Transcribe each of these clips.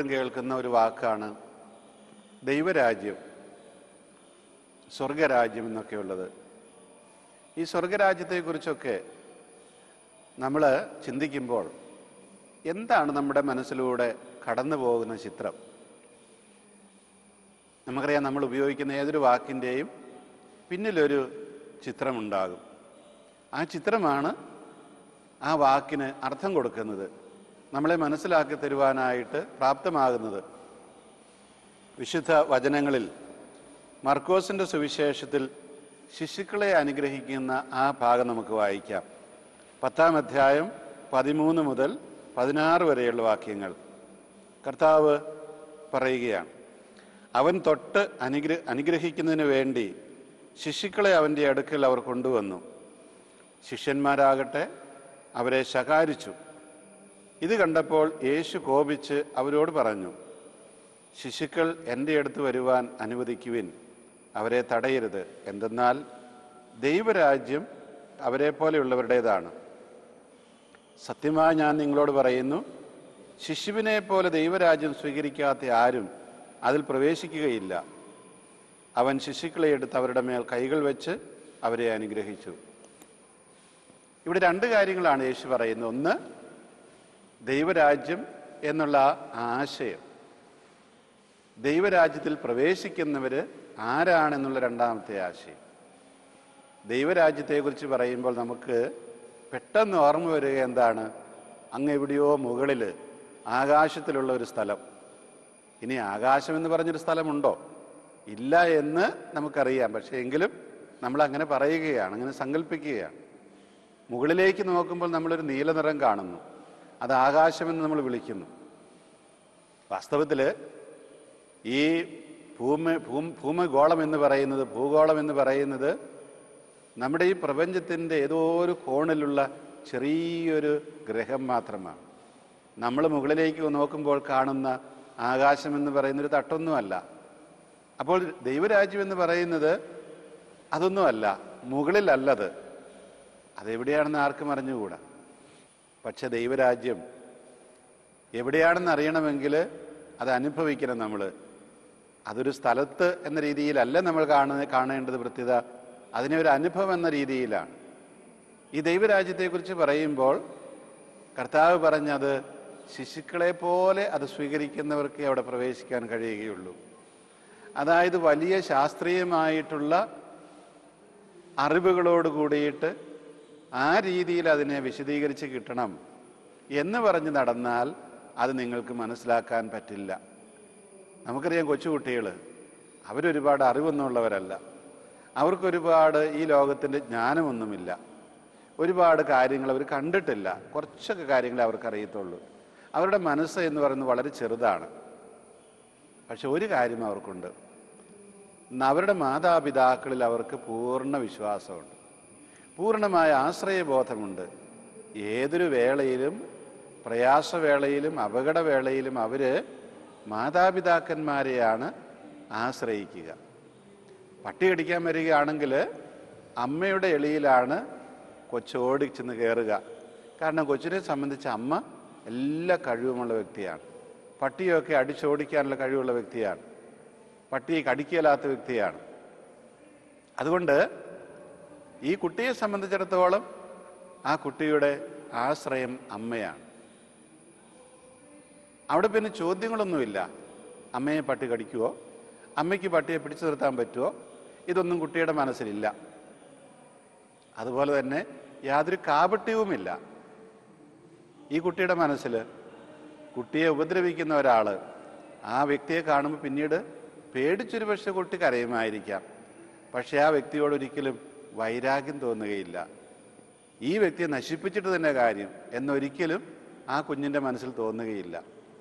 എപ്പോഴും കേൾക്കുന്ന ഒരു വാക്കാണ് ദൈവരാജ്യം സ്വർഗരാജ്യം എന്നൊക്കെയുള്ളത് ഈ സ്വർഗരാജ്യത്തെക്കുറിച്ചൊക്കെ നമ്മൾ ചിന്തിക്കുമ്പോൾ എന്താണ് നമ്മുടെ മനസ്സിലൂടെ കടന്നു പോകുന്ന ചിത്രം നമുക്കറിയാം നമ്മൾ ഉപയോഗിക്കുന്ന ഏതൊരു വാക്കിൻ്റെയും പിന്നിലൊരു ചിത്രമുണ്ടാകും ആ ചിത്രമാണ് ആ വാക്കിന് അർത്ഥം കൊടുക്കുന്നത് നമ്മളെ മനസ്സിലാക്കി തരുവാനായിട്ട് പ്രാപ്തമാകുന്നത് വിശുദ്ധ വചനങ്ങളിൽ മർക്കോസിൻ്റെ സുവിശേഷത്തിൽ ശിശുക്കളെ അനുഗ്രഹിക്കുന്ന ആ ഭാഗം നമുക്ക് വായിക്കാം പത്താം അധ്യായം പതിമൂന്ന് മുതൽ പതിനാറ് വരെയുള്ള വാക്യങ്ങൾ കർത്താവ് പറയുകയാണ് അവൻ തൊട്ട് അനുഗ്ര അനുഗ്രഹിക്കുന്നതിന് വേണ്ടി ശിശുക്കളെ അവൻ്റെ അടുക്കൽ അവർ കൊണ്ടുവന്നു ശിഷ്യന്മാരാകട്ടെ അവരെ ശകാരിച്ചു ഇത് കണ്ടപ്പോൾ യേശു കോപിച്ച് അവരോട് പറഞ്ഞു ശിശുക്കൾ എൻ്റെ അടുത്ത് വരുവാൻ അനുവദിക്കുവിൻ അവരെ തടയരുത് എന്തെന്നാൽ ദൈവരാജ്യം അവരെ പോലെയുള്ളവരുടേതാണ് സത്യമായി ഞാൻ നിങ്ങളോട് പറയുന്നു ശിശുവിനെ പോലെ ദൈവരാജ്യം സ്വീകരിക്കാത്ത ആരും അതിൽ പ്രവേശിക്കുകയില്ല അവൻ ശിശുക്കളെ എടുത്ത് അവരുടെ മേൽ കൈകൾ വെച്ച് അവരെ അനുഗ്രഹിച്ചു ഇവിടെ രണ്ട് കാര്യങ്ങളാണ് യേശു പറയുന്നത് ഒന്ന് ദൈവരാജ്യം എന്നുള്ള ആ ആശയം ദൈവരാജ്യത്തിൽ പ്രവേശിക്കുന്നവർ ആരാണെന്നുള്ള രണ്ടാമത്തെ ആശയം ദൈവരാജ്യത്തെക്കുറിച്ച് പറയുമ്പോൾ നമുക്ക് പെട്ടെന്ന് ഓർമ്മ വരിക എന്താണ് അങ്ങ് എവിടെയോ മുകളിൽ ആകാശത്തിലുള്ള ഒരു സ്ഥലം ഇനി ആകാശം എന്ന് പറഞ്ഞൊരു സ്ഥലമുണ്ടോ ഇല്ല എന്ന് നമുക്കറിയാം പക്ഷേ എങ്കിലും നമ്മൾ അങ്ങനെ പറയുകയാണ് അങ്ങനെ സങ്കല്പിക്കുകയാണ് മുകളിലേക്ക് നോക്കുമ്പോൾ നമ്മളൊരു നീല നിറം കാണുന്നു അത് ആകാശമെന്ന് നമ്മൾ വിളിക്കുന്നു വാസ്തവത്തിൽ ഈ ഭൂമി ഭൂം ഭൂമിഗോളം എന്ന് പറയുന്നത് ഭൂഗോളം എന്ന് പറയുന്നത് നമ്മുടെ ഈ പ്രപഞ്ചത്തിൻ്റെ ഏതോ ഒരു കോണിലുള്ള ചെറിയൊരു ഗ്രഹം മാത്രമാണ് നമ്മൾ മുകളിലേക്ക് നോക്കുമ്പോൾ കാണുന്ന ആകാശം എന്ന് പറയുന്നൊരു തട്ടൊന്നുമല്ല അപ്പോൾ ദൈവരാജ്യം എന്ന് പറയുന്നത് അതൊന്നുമല്ല മുകളിലല്ലത് അതെവിടെയാണെന്ന് ആർക്കും അറിഞ്ഞുകൂടാ പക്ഷെ ദൈവരാജ്യം എവിടെയാണെന്ന് അറിയണമെങ്കിൽ അത് അനുഭവിക്കണം നമ്മൾ അതൊരു സ്ഥലത്ത് എന്ന രീതിയിലല്ല നമ്മൾ കാണുന്ന കാണേണ്ടത് വൃത്യത അതിനെ ഒരു അനുഭവം എന്ന രീതിയിലാണ് ഈ ദൈവരാജ്യത്തെക്കുറിച്ച് പറയുമ്പോൾ കർത്താവ് പറഞ്ഞത് ശിശുക്കളെ പോലെ അത് സ്വീകരിക്കുന്നവർക്ക് അവിടെ പ്രവേശിക്കാൻ കഴിയുകയുള്ളൂ അതായത് വലിയ ശാസ്ത്രീയമായിട്ടുള്ള അറിവുകളോട് കൂടിയിട്ട് ആ രീതിയിൽ അതിനെ വിശദീകരിച്ച് കിട്ടണം എന്ന് പറഞ്ഞ് നടന്നാൽ അത് നിങ്ങൾക്ക് മനസ്സിലാക്കാൻ പറ്റില്ല നമുക്കറിയാം കൊച്ചുകുട്ടികൾ അവരൊരുപാട് അറിവൊന്നുമുള്ളവരല്ല അവർക്കൊരുപാട് ഈ ലോകത്തിൻ്റെ ജ്ഞാനമൊന്നുമില്ല ഒരുപാട് കാര്യങ്ങൾ അവർ കണ്ടിട്ടില്ല കുറച്ചൊക്കെ കാര്യങ്ങൾ അവർക്കറിയത്തുള്ളൂ അവരുടെ മനസ്സ് എന്ന് പറയുന്നത് വളരെ ചെറുതാണ് പക്ഷെ ഒരു കാര്യം അവർക്കുണ്ട് ന- അവരുടെ മാതാപിതാക്കളിൽ അവർക്ക് പൂർണ്ണ വിശ്വാസമുണ്ട് പൂർണ്ണമായ ആശ്രയബോധമുണ്ട് ഏതൊരു വേളയിലും പ്രയാസവേളയിലും അപകടവേളയിലും അവർ മാതാപിതാക്കന്മാരെയാണ് ആശ്രയിക്കുക പട്ടി കടിക്കാൻ വരികയാണെങ്കിൽ അമ്മയുടെ എളിയിലാണ് കൊച്ചോടി ചെന്ന് കയറുക കാരണം കൊച്ചിനെ സംബന്ധിച്ച് അമ്മ എല്ലാ കഴിവുമുള്ള വ്യക്തിയാണ് പട്ടിയൊക്കെ അടിച്ചോടിക്കാനുള്ള കഴിവുള്ള വ്യക്തിയാണ് പട്ടിയെ കടിക്കലാത്ത വ്യക്തിയാണ് അതുകൊണ്ട് ഈ കുട്ടിയെ സംബന്ധിച്ചിടത്തോളം ആ കുട്ടിയുടെ ആശ്രയം അമ്മയാണ് അവിടെ പിന്നെ ചോദ്യങ്ങളൊന്നുമില്ല അമ്മയെ പട്ടി കടിക്കുവോ അമ്മയ്ക്ക് പട്ടിയെ പിടിച്ചു നിർത്താൻ പറ്റുമോ ഇതൊന്നും കുട്ടിയുടെ മനസ്സിലില്ല അതുപോലെ തന്നെ യാതൊരു കാപട്യവുമില്ല ഈ കുട്ടിയുടെ മനസ്സിൽ കുട്ടിയെ ഉപദ്രവിക്കുന്ന ഒരാൾ ആ വ്യക്തിയെ കാണുമ്പോൾ പിന്നീട് പേടിച്ചൊരു പക്ഷെ കുട്ടി കരയുമായിരിക്കാം പക്ഷെ ആ വ്യക്തിയോട് ഒരിക്കലും വൈരാഗ്യം തോന്നുകയില്ല ഈ വ്യക്തിയെ നശിപ്പിച്ചിട്ട് തന്നെ കാര്യം എന്നൊരിക്കലും ആ കുഞ്ഞിൻ്റെ മനസ്സിൽ തോന്നുകയില്ല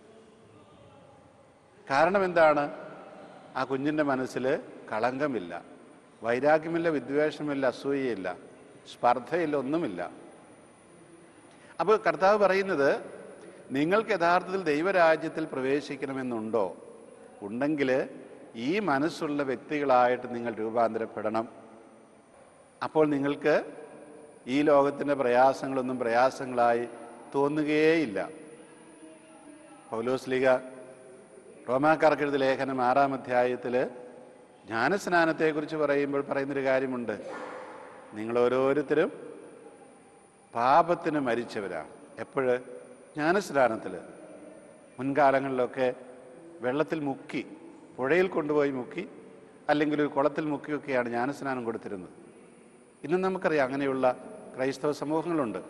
കാരണം എന്താണ് ആ കുഞ്ഞിൻ്റെ മനസ്സിൽ കളങ്കമില്ല വൈരാഗ്യമില്ല വിദ്വേഷമില്ല അസൂയയില്ല സ്പർദ്ധയില്ല ഒന്നുമില്ല അപ്പോൾ കർത്താവ് പറയുന്നത് നിങ്ങൾക്ക് യഥാർത്ഥത്തിൽ ദൈവരാജ്യത്തിൽ പ്രവേശിക്കണമെന്നുണ്ടോ ഉണ്ടെങ്കിൽ ഈ മനസ്സുള്ള വ്യക്തികളായിട്ട് നിങ്ങൾ രൂപാന്തരപ്പെടണം അപ്പോൾ നിങ്ങൾക്ക് ഈ ലോകത്തിൻ്റെ പ്രയാസങ്ങളൊന്നും പ്രയാസങ്ങളായി തോന്നുകയേയില്ല പൗലോസ് ലീഗ റോമാക്കാർക്ക് എഴുതിയ ലേഖനം ആറാം അധ്യായത്തിൽ ജ്ഞാനസ്നാനത്തെക്കുറിച്ച് പറയുമ്പോൾ പറയുന്നൊരു കാര്യമുണ്ട് നിങ്ങൾ ഓരോരുത്തരും പാപത്തിന് മരിച്ചവരാണ് എപ്പോഴ് ജ്ഞാനസ്നാനത്തിൽ മുൻകാലങ്ങളിലൊക്കെ വെള്ളത്തിൽ മുക്കി പുഴയിൽ കൊണ്ടുപോയി മുക്കി അല്ലെങ്കിൽ ഒരു കുളത്തിൽ മുക്കിയൊക്കെയാണ് ജ്ഞാനസ്നാനം കൊടുത്തിരുന്നത് ഇന്ന് നമുക്കറിയാം അങ്ങനെയുള്ള ക്രൈസ്തവ സമൂഹങ്ങളുണ്ട്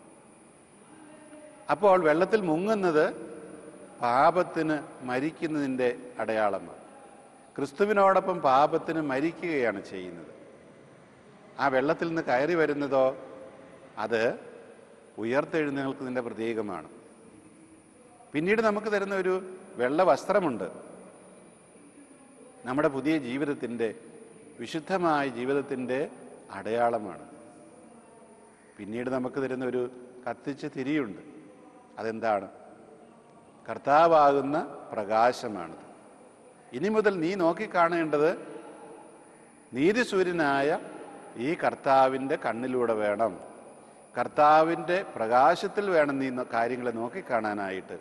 അപ്പോൾ വെള്ളത്തിൽ മുങ്ങുന്നത് പാപത്തിന് മരിക്കുന്നതിൻ്റെ അടയാളമാണ് ക്രിസ്തുവിനോടൊപ്പം പാപത്തിന് മരിക്കുകയാണ് ചെയ്യുന്നത് ആ വെള്ളത്തിൽ നിന്ന് കയറി വരുന്നതോ അത് ഉയർത്തെഴുന്നേൽക്കുന്നതിൻ്റെ പ്രതീകമാണ് പിന്നീട് നമുക്ക് തരുന്ന ഒരു വെള്ള വസ്ത്രമുണ്ട് നമ്മുടെ പുതിയ ജീവിതത്തിൻ്റെ വിശുദ്ധമായ ജീവിതത്തിൻ്റെ അടയാളമാണ് പിന്നീട് നമുക്ക് തരുന്ന ഒരു കത്തിച്ച തിരിയുണ്ട് അതെന്താണ് കർത്താവാകുന്ന പ്രകാശമാണത് ഇനി മുതൽ നീ നോക്കിക്കാണേണ്ടത് നീതിസൂര്യനായ ഈ കർത്താവിൻ്റെ കണ്ണിലൂടെ വേണം കർത്താവിൻ്റെ പ്രകാശത്തിൽ വേണം നീ നോ- കാര്യങ്ങളെ നോക്കിക്കാണാനായിട്ട്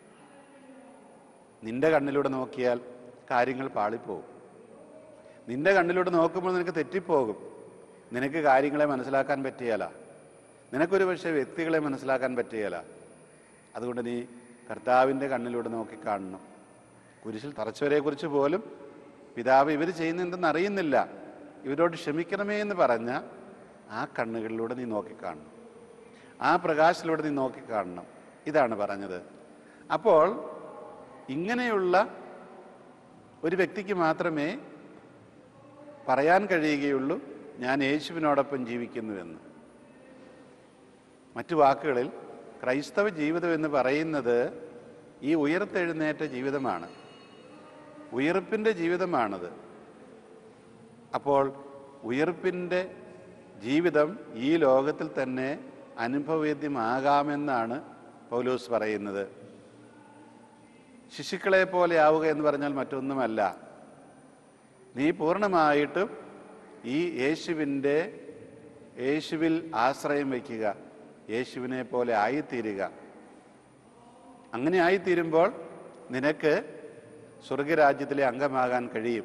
നിന്റെ കണ്ണിലൂടെ നോക്കിയാൽ കാര്യങ്ങൾ പാളിപ്പോകും നിന്റെ കണ്ണിലൂടെ നോക്കുമ്പോൾ നിനക്ക് തെറ്റിപ്പോകും നിനക്ക് കാര്യങ്ങളെ മനസ്സിലാക്കാൻ പറ്റിയല്ല നിനക്കൊരു പക്ഷേ വ്യക്തികളെ മനസ്സിലാക്കാൻ പറ്റിയല്ല അതുകൊണ്ട് നീ കർത്താവിൻ്റെ കണ്ണിലൂടെ നോക്കിക്കാണണം കുരിശിൽ തറച്ചവരെക്കുറിച്ച് പോലും പിതാവ് ഇവർ ചെയ്യുന്നതെന്തെന്ന് അറിയുന്നില്ല ഇവരോട് ക്ഷമിക്കണമേ എന്ന് പറഞ്ഞ ആ കണ്ണുകളിലൂടെ നീ നോക്കിക്കാണണം ആ പ്രകാശത്തിലൂടെ നീ നോക്കിക്കാണണം ഇതാണ് പറഞ്ഞത് അപ്പോൾ ഇങ്ങനെയുള്ള ഒരു വ്യക്തിക്ക് മാത്രമേ പറയാൻ കഴിയുകയുള്ളൂ ഞാൻ യേശുവിനോടൊപ്പം ജീവിക്കുന്നുവെന്ന് മറ്റു വാക്കുകളിൽ ക്രൈസ്തവ ജീവിതം എന്ന് പറയുന്നത് ഈ ഉയർത്തെഴുന്നേറ്റ ജീവിതമാണ് ഉയർപ്പിൻ്റെ ജീവിതമാണത് അപ്പോൾ ഉയർപ്പിൻ്റെ ജീവിതം ഈ ലോകത്തിൽ തന്നെ അനുഭവവേദ്യമാകാമെന്നാണ് പൗലോസ് പറയുന്നത് ശിശുക്കളെ പോലെ ആവുക എന്ന് പറഞ്ഞാൽ മറ്റൊന്നുമല്ല നീ പൂർണ്ണമായിട്ടും ഈ യേശുവിൻ്റെ യേശുവിൽ ആശ്രയം വയ്ക്കുക യേശുവിനെ പോലെ ആയിത്തീരുക അങ്ങനെ ആയിത്തീരുമ്പോൾ നിനക്ക് സ്വർഗരാജ്യത്തിലെ അംഗമാകാൻ കഴിയും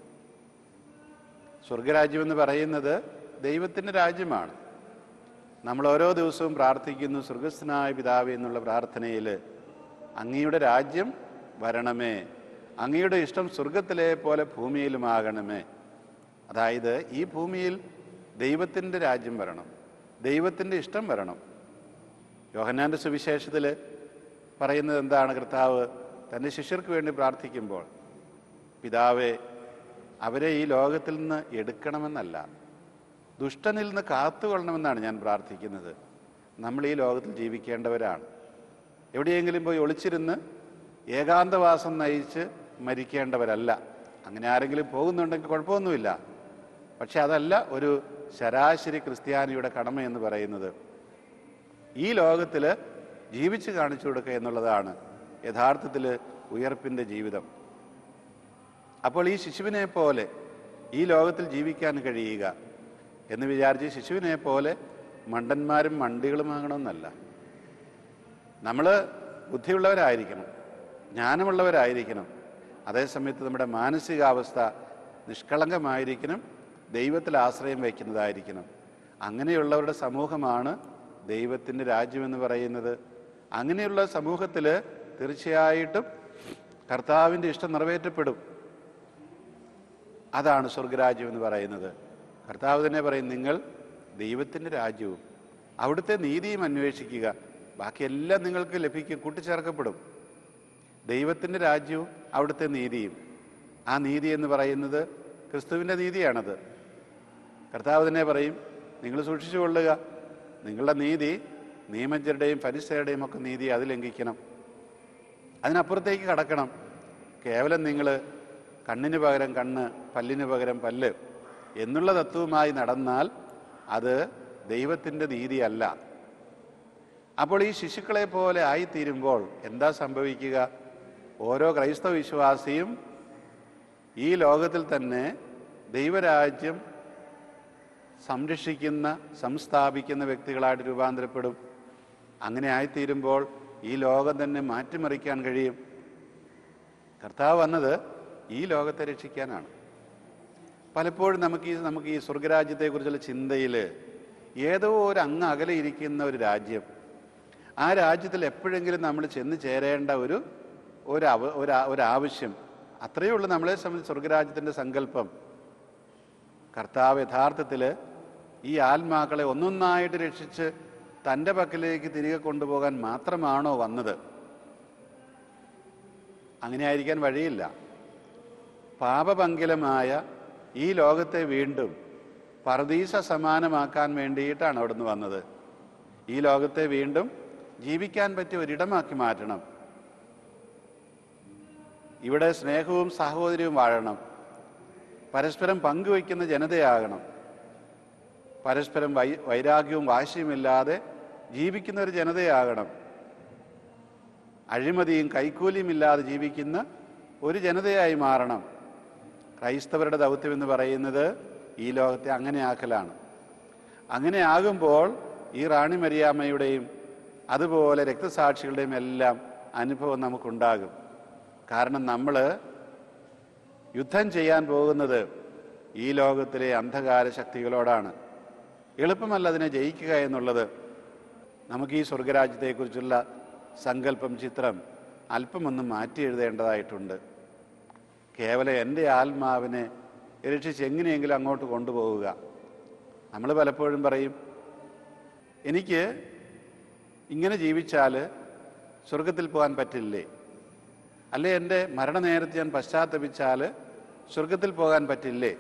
സ്വർഗരാജ്യം എന്ന് പറയുന്നത് ദൈവത്തിൻ്റെ രാജ്യമാണ് നമ്മൾ ഓരോ ദിവസവും പ്രാർത്ഥിക്കുന്നു സ്വർഗസ്ഥനായ പിതാവേ എന്നുള്ള പ്രാർത്ഥനയിൽ അങ്ങയുടെ രാജ്യം വരണമേ അങ്ങയുടെ ഇഷ്ടം സ്വർഗത്തിലെ പോലെ ഭൂമിയിലുമാകണമേ അതായത് ഈ ഭൂമിയിൽ ദൈവത്തിൻ്റെ രാജ്യം വരണം ദൈവത്തിൻ്റെ ഇഷ്ടം വരണം യോഹന്നാൻ്റെ സുവിശേഷത്തിൽ പറയുന്നത് എന്താണ് കർത്താവ് തൻ്റെ ശിഷ്യർക്ക് വേണ്ടി പ്രാർത്ഥിക്കുമ്പോൾ പിതാവേ അവരെ ഈ ലോകത്തിൽ നിന്ന് എടുക്കണമെന്നല്ല ദുഷ്ടനിൽ നിന്ന് കാത്തുകൊള്ളണമെന്നാണ് ഞാൻ പ്രാർത്ഥിക്കുന്നത് നമ്മൾ ഈ ലോകത്തിൽ ജീവിക്കേണ്ടവരാണ് എവിടെയെങ്കിലും പോയി ഒളിച്ചിരുന്ന് ഏകാന്തവാസം നയിച്ച് മരിക്കേണ്ടവരല്ല അങ്ങനെ ആരെങ്കിലും പോകുന്നുണ്ടെങ്കിൽ കുഴപ്പമൊന്നുമില്ല പക്ഷെ അതല്ല ഒരു ശരാശരി ക്രിസ്ത്യാനിയുടെ കടമ എന്ന് പറയുന്നത് ഈ ലോകത്തിൽ ജീവിച്ച് കാണിച്ചു കൊടുക്കുക എന്നുള്ളതാണ് യഥാർത്ഥത്തിൽ ഉയർപ്പിൻ്റെ ജീവിതം അപ്പോൾ ഈ ശിശുവിനെ പോലെ ഈ ലോകത്തിൽ ജീവിക്കാൻ കഴിയുക എന്ന് വിചാരിച്ച് ശിശുവിനെ പോലെ മണ്ടന്മാരും മണ്ടികളുമാകണമെന്നല്ല നമ്മൾ ബുദ്ധിയുള്ളവരായിരിക്കണം ജ്ഞാനമുള്ളവരായിരിക്കണം അതേസമയത്ത് നമ്മുടെ മാനസികാവസ്ഥ നിഷ്കളങ്കമായിരിക്കണം ദൈവത്തിൽ ആശ്രയം വയ്ക്കുന്നതായിരിക്കണം അങ്ങനെയുള്ളവരുടെ സമൂഹമാണ് ദൈവത്തിൻ്റെ രാജ്യമെന്ന് പറയുന്നത് അങ്ങനെയുള്ള സമൂഹത്തിൽ തീർച്ചയായിട്ടും കർത്താവിൻ്റെ ഇഷ്ടം നിറവേറ്റപ്പെടും അതാണ് സ്വർഗരാജ്യം എന്ന് പറയുന്നത് കർത്താവ് തന്നെ പറയും നിങ്ങൾ ദൈവത്തിൻ്റെ രാജ്യവും അവിടുത്തെ നീതിയും അന്വേഷിക്കുക ബാക്കിയെല്ലാം നിങ്ങൾക്ക് ലഭിക്കും കൂട്ടിച്ചേർക്കപ്പെടും ദൈവത്തിൻ്റെ രാജ്യവും അവിടുത്തെ നീതിയും ആ നീതി എന്ന് പറയുന്നത് ക്രിസ്തുവിൻ്റെ നീതിയാണത് കർത്താവ് തന്നെ പറയും നിങ്ങൾ സൂക്ഷിച്ചു കൊള്ളുക നിങ്ങളുടെ നീതി നിയമജ്ഞരുടെയും പരിസരുടെയും ഒക്കെ നീതി അത് ലംഘിക്കണം അതിനപ്പുറത്തേക്ക് കടക്കണം കേവലം നിങ്ങൾ കണ്ണിന് പകരം കണ്ണ് പല്ലിന് പകരം പല്ല് എന്നുള്ള തത്വവുമായി നടന്നാൽ അത് ദൈവത്തിൻ്റെ നീതിയല്ല അപ്പോൾ ഈ ശിശുക്കളെ പോലെ ആയിത്തീരുമ്പോൾ എന്താ സംഭവിക്കുക ഓരോ ക്രൈസ്തവ വിശ്വാസിയും ഈ ലോകത്തിൽ തന്നെ ദൈവരാജ്യം സംരക്ഷിക്കുന്ന സംസ്ഥാപിക്കുന്ന വ്യക്തികളായിട്ട് രൂപാന്തരപ്പെടും അങ്ങനെ ആയിത്തീരുമ്പോൾ ഈ ലോകം തന്നെ മാറ്റിമറിക്കാൻ കഴിയും കർത്താവ് വന്നത് ഈ ലോകത്തെ രക്ഷിക്കാനാണ് പലപ്പോഴും നമുക്ക് ഈ നമുക്ക് ഈ സ്വർഗരാജ്യത്തെക്കുറിച്ചുള്ള ചിന്തയിൽ ഏതോ ഒരു അങ്ങ് അകലെ ഇരിക്കുന്ന ഒരു രാജ്യം ആ രാജ്യത്തിൽ എപ്പോഴെങ്കിലും നമ്മൾ ചെന്ന് ചേരേണ്ട ഒരു ഒരു അവ ഒരു ആ- ഒരു ആവശ്യം അത്രയേ ഉള്ളൂ നമ്മളെ സംബന്ധിച്ച് സ്വർഗരാജ്യത്തിൻ്റെ സങ്കല്പം കർത്താവ് യഥാർത്ഥത്തിൽ ഈ ആത്മാക്കളെ ഒന്നൊന്നായിട്ട് രക്ഷിച്ച് തൻ്റെ പക്കലേക്ക് തിരികെ കൊണ്ടുപോകാൻ മാത്രമാണോ വന്നത് അങ്ങനെ ആയിരിക്കാൻ വഴിയില്ല പാപപങ്കിലമായ ഈ ലോകത്തെ വീണ്ടും പർദീസ സമാനമാക്കാൻ വേണ്ടിയിട്ടാണ് അവിടുന്ന് വന്നത് ഈ ലോകത്തെ വീണ്ടും ജീവിക്കാൻ പറ്റിയ ഒരിടമാക്കി മാറ്റണം ഇവിടെ സ്നേഹവും സാഹോദര്യവും വാഴണം പരസ്പരം പങ്കുവയ്ക്കുന്ന ജനതയാകണം പരസ്പരം വൈ വൈരാഗ്യവും വാശിയുമില്ലാതെ ജീവിക്കുന്ന ഒരു ജനതയാകണം അഴിമതിയും കൈക്കൂലിയും ഇല്ലാതെ ജീവിക്കുന്ന ഒരു ജനതയായി മാറണം ക്രൈസ്തവരുടെ ദൗത്യം എന്ന് പറയുന്നത് ഈ ലോകത്തെ അങ്ങനെ ആക്കലാണ് അങ്ങനെ ആകുമ്പോൾ ഈ റാണി മരിയാമ്മയുടെയും അതുപോലെ രക്തസാക്ഷികളുടെയും എല്ലാം അനുഭവം നമുക്കുണ്ടാകും കാരണം നമ്മൾ യുദ്ധം ചെയ്യാൻ പോകുന്നത് ഈ ലോകത്തിലെ അന്ധകാര ശക്തികളോടാണ് എളുപ്പമല്ല അതിനെ ജയിക്കുക എന്നുള്ളത് നമുക്ക് ഈ സ്വർഗരാജ്യത്തെക്കുറിച്ചുള്ള സങ്കല്പം ചിത്രം അല്പമൊന്ന് മാറ്റി എഴുതേണ്ടതായിട്ടുണ്ട് കേവലം എൻ്റെ ആത്മാവിനെ രക്ഷിച്ച് എങ്ങനെയെങ്കിലും അങ്ങോട്ട് കൊണ്ടുപോവുക നമ്മൾ പലപ്പോഴും പറയും എനിക്ക് ഇങ്ങനെ ജീവിച്ചാൽ സ്വർഗത്തിൽ പോകാൻ പറ്റില്ലേ അല്ലെ എൻ്റെ മരണനേരത്ത് ഞാൻ പശ്ചാത്തപിച്ചാൽ സ്വർഗത്തിൽ പോകാൻ പറ്റില്ലേ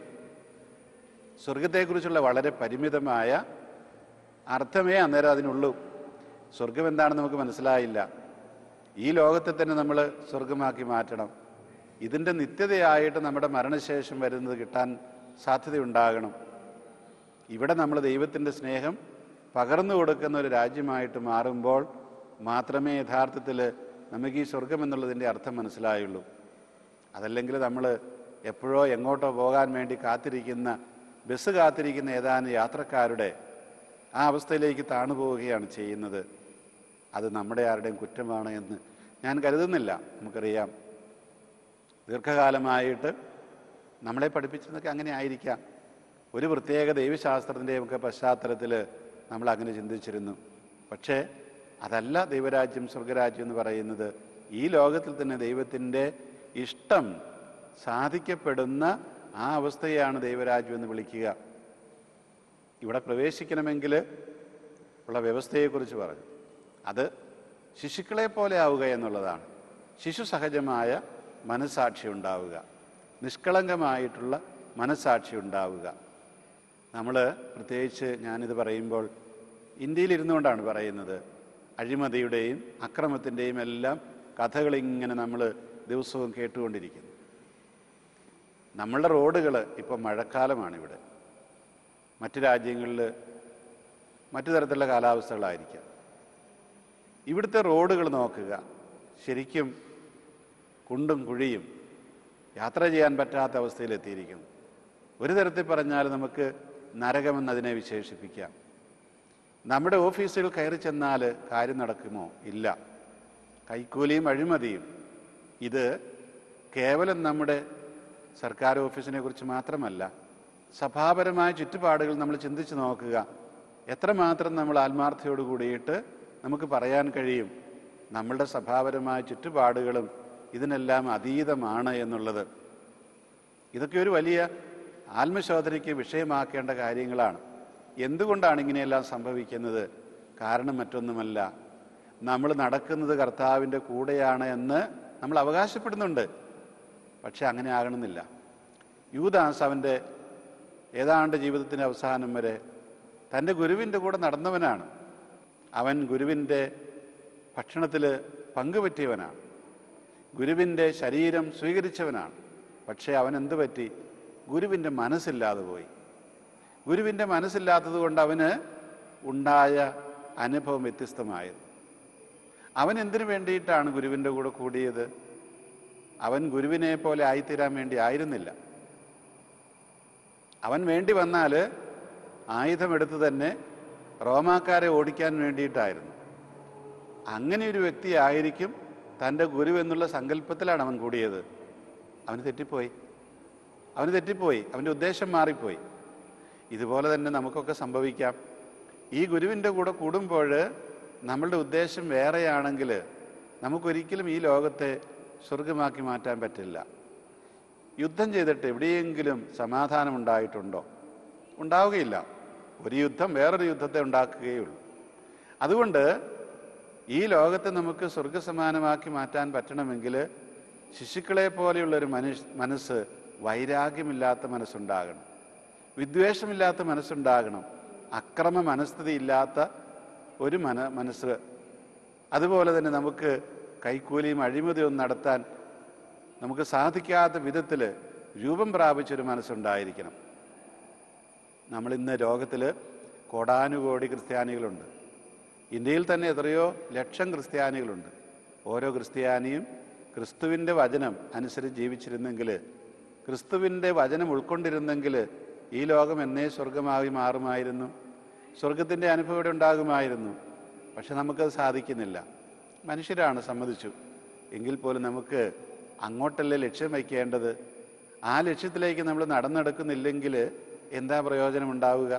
സ്വർഗത്തെക്കുറിച്ചുള്ള വളരെ പരിമിതമായ അർത്ഥമേ അന്നേരം അതിനുള്ളൂ സ്വർഗം എന്താണെന്ന് നമുക്ക് മനസ്സിലായില്ല ഈ ലോകത്തെ തന്നെ നമ്മൾ സ്വർഗമാക്കി മാറ്റണം ഇതിൻ്റെ നിത്യതയായിട്ട് നമ്മുടെ മരണശേഷം വരുന്നത് കിട്ടാൻ സാധ്യതയുണ്ടാകണം ഇവിടെ നമ്മൾ ദൈവത്തിൻ്റെ സ്നേഹം പകർന്നു കൊടുക്കുന്ന ഒരു രാജ്യമായിട്ട് മാറുമ്പോൾ മാത്രമേ യഥാർത്ഥത്തിൽ നമുക്ക് ഈ സ്വർഗം എന്നുള്ളതിൻ്റെ അർത്ഥം മനസ്സിലായുള്ളൂ അതല്ലെങ്കിൽ നമ്മൾ എപ്പോഴോ എങ്ങോട്ടോ പോകാൻ വേണ്ടി കാത്തിരിക്കുന്ന ബസ് കാത്തിരിക്കുന്ന ഏതാനും യാത്രക്കാരുടെ ആ അവസ്ഥയിലേക്ക് താണു പോവുകയാണ് ചെയ്യുന്നത് അത് നമ്മുടെ ആരുടെയും കുറ്റമാണ് എന്ന് ഞാൻ കരുതുന്നില്ല നമുക്കറിയാം ദീർഘകാലമായിട്ട് നമ്മളെ പഠിപ്പിച്ചതൊക്കെ അങ്ങനെ ആയിരിക്കാം ഒരു പ്രത്യേക ദൈവശാസ്ത്രത്തിൻ്റെയും ഒക്കെ പശ്ചാത്തലത്തിൽ നമ്മൾ അങ്ങനെ ചിന്തിച്ചിരുന്നു പക്ഷേ അതല്ല ദൈവരാജ്യം സ്വർഗരാജ്യം എന്ന് പറയുന്നത് ഈ ലോകത്തിൽ തന്നെ ദൈവത്തിൻ്റെ ഇഷ്ടം സാധിക്കപ്പെടുന്ന ആ അവസ്ഥയാണ് ദൈവരാജ്യം എന്ന് വിളിക്കുക ഇവിടെ പ്രവേശിക്കണമെങ്കിൽ ഉള്ള വ്യവസ്ഥയെക്കുറിച്ച് പറഞ്ഞു അത് ശിശുക്കളെ പോലെ ആവുക എന്നുള്ളതാണ് ശിശു സഹജമായ മനസാക്ഷി ഉണ്ടാവുക നിഷ്കളങ്കമായിട്ടുള്ള മനസാക്ഷി ഉണ്ടാവുക നമ്മൾ പ്രത്യേകിച്ച് ഞാനിത് പറയുമ്പോൾ ഇന്ത്യയിൽ ഇരുന്നുകൊണ്ടാണ് പറയുന്നത് അഴിമതിയുടെയും അക്രമത്തിൻ്റെയും എല്ലാം കഥകളിങ്ങനെ നമ്മൾ ദിവസവും കേട്ടുകൊണ്ടിരിക്കുന്നു നമ്മളുടെ റോഡുകൾ ഇപ്പം മഴക്കാലമാണ് ഇവിടെ മറ്റു രാജ്യങ്ങളിൽ മറ്റു തരത്തിലുള്ള കാലാവസ്ഥകളായിരിക്കാം ഇവിടുത്തെ റോഡുകൾ നോക്കുക ശരിക്കും കുണ്ടും കുഴിയും യാത്ര ചെയ്യാൻ പറ്റാത്ത അവസ്ഥയിലെത്തിയിരിക്കുന്നു ഒരു തരത്തിൽ പറഞ്ഞാൽ നമുക്ക് നരകമെന്നതിനെ വിശേഷിപ്പിക്കാം നമ്മുടെ ഓഫീസുകൾ കയറി ചെന്നാൽ കാര്യം നടക്കുമോ ഇല്ല കൈക്കൂലിയും അഴിമതിയും ഇത് കേവലം നമ്മുടെ സർക്കാർ ഓഫീസിനെ കുറിച്ച് മാത്രമല്ല സഭാപരമായ ചുറ്റുപാടുകൾ നമ്മൾ ചിന്തിച്ച് നോക്കുക എത്രമാത്രം നമ്മൾ ആത്മാർത്ഥയോട് കൂടിയിട്ട് നമുക്ക് പറയാൻ കഴിയും നമ്മളുടെ സഭാപരമായ ചുറ്റുപാടുകളും ഇതിനെല്ലാം അതീതമാണ് എന്നുള്ളത് ഇതൊക്കെ ഒരു വലിയ ആത്മശോധനയ്ക്ക് വിഷയമാക്കേണ്ട കാര്യങ്ങളാണ് എന്തുകൊണ്ടാണ് ഇങ്ങനെയെല്ലാം സംഭവിക്കുന്നത് കാരണം മറ്റൊന്നുമല്ല നമ്മൾ നടക്കുന്നത് കർത്താവിൻ്റെ കൂടെയാണ് എന്ന് നമ്മൾ അവകാശപ്പെടുന്നുണ്ട് പക്ഷെ അങ്ങനെ ആകണമെന്നില്ല യൂദാസ് അവൻ്റെ ഏതാണ്ട് ജീവിതത്തിൻ്റെ അവസാനം വരെ തൻ്റെ ഗുരുവിൻ്റെ കൂടെ നടന്നവനാണ് അവൻ ഗുരുവിൻ്റെ ഭക്ഷണത്തിൽ പങ്കുപറ്റിയവനാണ് ഗുരുവിൻ്റെ ശരീരം സ്വീകരിച്ചവനാണ് പക്ഷേ അവൻ എന്ത് പറ്റി ഗുരുവിൻ്റെ മനസ്സില്ലാതെ പോയി ഗുരുവിൻ്റെ മനസ്സില്ലാത്തത് കൊണ്ട് അവന് ഉണ്ടായ അനുഭവം വ്യത്യസ്തമായത് അവൻ എന്തിനു വേണ്ടിയിട്ടാണ് ഗുരുവിൻ്റെ കൂടെ കൂടിയത് അവൻ ഗുരുവിനെ പോലെ ആയിത്തീരാൻ വേണ്ടി ആയിരുന്നില്ല അവൻ വേണ്ടി വന്നാൽ ആയുധമെടുത്ത് തന്നെ റോമാക്കാരെ ഓടിക്കാൻ വേണ്ടിയിട്ടായിരുന്നു അങ്ങനെ ഒരു വ്യക്തി ആയിരിക്കും തൻ്റെ ഗുരു എന്നുള്ള സങ്കല്പത്തിലാണ് അവൻ കൂടിയത് അവന് തെറ്റിപ്പോയി അവന് തെറ്റിപ്പോയി അവൻ്റെ ഉദ്ദേശം മാറിപ്പോയി ഇതുപോലെ തന്നെ നമുക്കൊക്കെ സംഭവിക്കാം ഈ ഗുരുവിൻ്റെ കൂടെ കൂടുമ്പോൾ നമ്മളുടെ ഉദ്ദേശം വേറെയാണെങ്കിൽ നമുക്കൊരിക്കലും ഈ ലോകത്തെ സ്വർഗമാക്കി മാറ്റാൻ പറ്റില്ല യുദ്ധം ചെയ്തിട്ട് എവിടെയെങ്കിലും സമാധാനം ഉണ്ടായിട്ടുണ്ടോ ഉണ്ടാവുകയില്ല ഒരു യുദ്ധം വേറൊരു യുദ്ധത്തെ ഉണ്ടാക്കുകയുള്ളൂ അതുകൊണ്ട് ഈ ലോകത്തെ നമുക്ക് സ്വർഗസമാനമാക്കി മാറ്റാൻ പറ്റണമെങ്കിൽ ശിശുക്കളെ പോലെയുള്ള ഒരു മനുഷ്യ മനസ്സ് വൈരാഗ്യമില്ലാത്ത മനസ്സുണ്ടാകണം വിദ്വേഷമില്ലാത്ത മനസ്സുണ്ടാകണം അക്രമ മനസ്ഥിതി ഇല്ലാത്ത ഒരു മന മനസ്സ് അതുപോലെ തന്നെ നമുക്ക് കൈക്കൂലിയും അഴിമതിയും നടത്താൻ നമുക്ക് സാധിക്കാത്ത വിധത്തിൽ രൂപം പ്രാപിച്ചൊരു മനസ്സുണ്ടായിരിക്കണം നമ്മൾ ഇന്ന് ലോകത്തിൽ കോടാനുകോടി ക്രിസ്ത്യാനികളുണ്ട് ഇന്ത്യയിൽ തന്നെ എത്രയോ ലക്ഷം ക്രിസ്ത്യാനികളുണ്ട് ഓരോ ക്രിസ്ത്യാനിയും ക്രിസ്തുവിൻ്റെ വചനം അനുസരിച്ച് ജീവിച്ചിരുന്നെങ്കിൽ ക്രിസ്തുവിൻ്റെ വചനം ഉൾക്കൊണ്ടിരുന്നെങ്കിൽ ഈ ലോകം എന്നേ സ്വർഗമായി മാറുമായിരുന്നു സ്വർഗത്തിൻ്റെ അനുഭവം ഇവിടെ ഉണ്ടാകുമായിരുന്നു പക്ഷെ നമുക്കത് സാധിക്കുന്നില്ല മനുഷ്യരാണ് സമ്മതിച്ചു എങ്കിൽ പോലും നമുക്ക് അങ്ങോട്ടല്ലേ ലക്ഷ്യം വയ്ക്കേണ്ടത് ആ ലക്ഷ്യത്തിലേക്ക് നമ്മൾ നടന്നെടുക്കുന്നില്ലെങ്കിൽ എന്താ പ്രയോജനം ഉണ്ടാവുക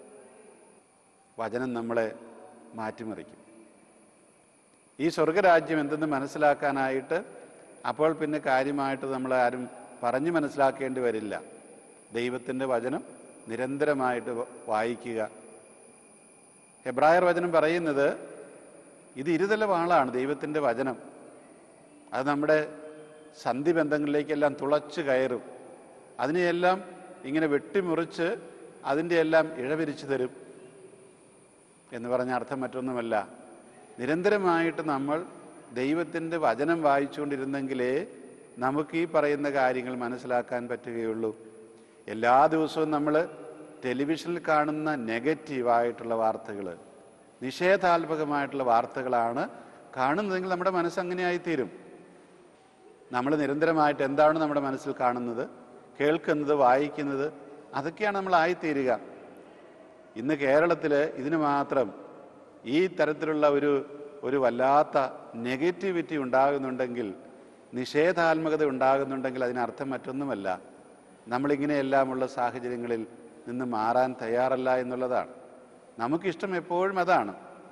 വചനം നമ്മളെ മാറ്റിമറിക്കും ഈ സ്വർഗരാജ്യം എന്തെന്ന് മനസ്സിലാക്കാനായിട്ട് അപ്പോൾ പിന്നെ കാര്യമായിട്ട് നമ്മൾ ആരും പറഞ്ഞു മനസ്സിലാക്കേണ്ടി വരില്ല ദൈവത്തിൻ്റെ വചനം നിരന്തരമായിട്ട് വ- വായിക്കുക ഹെബ്രായർ വചനം പറയുന്നത് ഇത് ഇരുതല വാളാണ് ദൈവത്തിൻ്റെ വചനം അത് നമ്മുടെ സന്ധി ബന്ധങ്ങളിലേക്കെല്ലാം തുളച്ച് കയറും അതിനെയെല്ലാം ഇങ്ങനെ വെട്ടിമുറിച്ച് അതിൻ്റെ എല്ലാം ഇഴവിരിച്ചു തരും എന്ന് പറഞ്ഞ അർത്ഥം മറ്റൊന്നുമല്ല നിരന്തരമായിട്ട് നമ്മൾ ദൈവത്തിൻ്റെ വചനം വായിച്ചുകൊണ്ടിരുന്നെങ്കിലേ നമുക്ക് ഈ പറയുന്ന കാര്യങ്ങൾ മനസ്സിലാക്കാൻ പറ്റുകയുള്ളൂ എല്ലാ ദിവസവും നമ്മൾ ടെലിവിഷനിൽ കാണുന്ന നെഗറ്റീവായിട്ടുള്ള വാർത്തകൾ നിഷേധാത്മകമായിട്ടുള്ള വാർത്തകളാണ് കാണുന്നതെങ്കിൽ നമ്മുടെ മനസ്സ് അങ്ങനെയായിത്തീരും നമ്മൾ നിരന്തരമായിട്ട് എന്താണ് നമ്മുടെ മനസ്സിൽ കാണുന്നത് കേൾക്കുന്നത് വായിക്കുന്നത് അതൊക്കെയാണ് നമ്മൾ ആയിത്തീരുക ഇന്ന് കേരളത്തിൽ ഇതിന് മാത്രം ഈ തരത്തിലുള്ള ഒരു ഒരു വല്ലാത്ത നെഗറ്റിവിറ്റി ഉണ്ടാകുന്നുണ്ടെങ്കിൽ നിഷേധാത്മകത ഉണ്ടാകുന്നുണ്ടെങ്കിൽ അതിനർത്ഥം മറ്റൊന്നുമല്ല നമ്മളിങ്ങനെയെല്ലാമുള്ള സാഹചര്യങ്ങളിൽ നിന്ന് മാറാൻ തയ്യാറല്ല എന്നുള്ളതാണ് നമുക്കിഷ്ടം എപ്പോഴും അതാണ്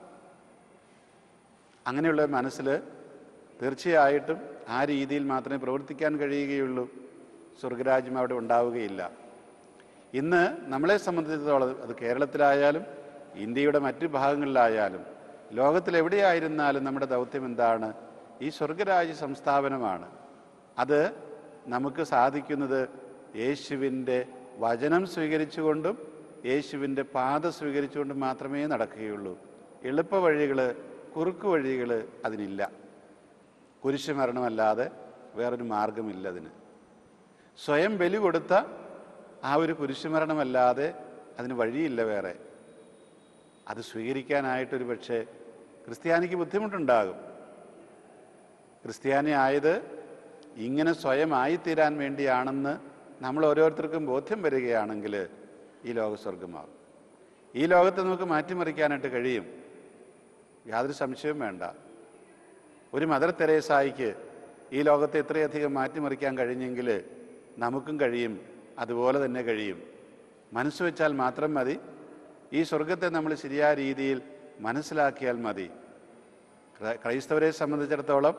അങ്ങനെയുള്ള മനസ്സിൽ തീർച്ചയായിട്ടും ആ രീതിയിൽ മാത്രമേ പ്രവർത്തിക്കാൻ കഴിയുകയുള്ളൂ സ്വർഗരാജ്യം അവിടെ ഉണ്ടാവുകയില്ല ഇന്ന് നമ്മളെ സംബന്ധിച്ചിടത്തോളം അത് കേരളത്തിലായാലും ഇന്ത്യയുടെ മറ്റു ഭാഗങ്ങളിലായാലും ലോകത്തിൽ എവിടെയായിരുന്നാലും നമ്മുടെ ദൗത്യം എന്താണ് ഈ സ്വർഗരാജ്യ സംസ്ഥാപനമാണ് അത് നമുക്ക് സാധിക്കുന്നത് യേശുവിൻ്റെ വചനം സ്വീകരിച്ചുകൊണ്ടും യേശുവിൻ്റെ പാത സ്വീകരിച്ചുകൊണ്ടും മാത്രമേ നടക്കുകയുള്ളൂ എളുപ്പ വഴികൾ കുറുക്കു വഴികൾ അതിനില്ല കുരിശുമരണമല്ലാതെ വേറൊരു മാർഗമില്ല അതിന് സ്വയം ബലി കൊടുത്ത ആ ഒരു കുരിശുമരണമല്ലാതെ അതിന് വഴിയില്ല വേറെ അത് സ്വീകരിക്കാനായിട്ടൊരു പക്ഷേ ക്രിസ്ത്യാനിക്ക് ബുദ്ധിമുട്ടുണ്ടാകും ക്രിസ്ത്യാനി ആയത് ഇങ്ങനെ സ്വയം ആയിത്തീരാൻ വേണ്ടിയാണെന്ന് നമ്മൾ ഓരോരുത്തർക്കും ബോധ്യം വരികയാണെങ്കിൽ ഈ ലോകസ്വർഗമാകും ഈ ലോകത്തെ നമുക്ക് മാറ്റിമറിക്കാനായിട്ട് കഴിയും യാതൊരു സംശയവും വേണ്ട ഒരു മദർ തെരേസായിക്ക് ഈ ലോകത്തെ ഇത്രയധികം മാറ്റിമറിക്കാൻ കഴിഞ്ഞെങ്കിൽ നമുക്കും കഴിയും അതുപോലെ തന്നെ കഴിയും മനസ്സ് വെച്ചാൽ മാത്രം മതി ഈ സ്വർഗത്തെ നമ്മൾ ശരിയായ രീതിയിൽ മനസ്സിലാക്കിയാൽ മതി ക്രൈ- ക്രൈസ്തവരെ സംബന്ധിച്ചിടത്തോളം